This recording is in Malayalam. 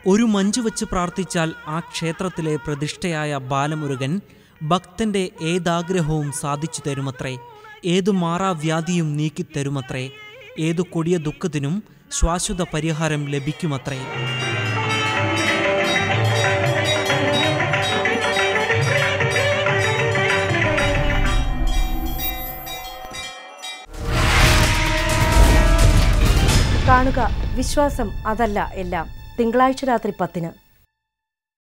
ഒരു മഞ്ചു വച്ച് പ്രാർത്ഥിച്ചാൽ ആ ക്ഷേത്രത്തിലെ പ്രതിഷ്ഠയായ ബാലമുരുകൻ ഭക്തന്റെ ഏതാഗ്രഹവും സാധിച്ചു തരുമത്രേ ഏതു മാറാവ്യാധിയും നീക്കിത്തരുമത്രേ ഏതു കൊടിയ ദുഃഖത്തിനും ശാശ്വത പരിഹാരം ലഭിക്കുമത്രേ കാണുക വിശ്വാസം അതല്ല എല്ലാം തിങ്കളാഴ്ച രാത്രി പത്തിന്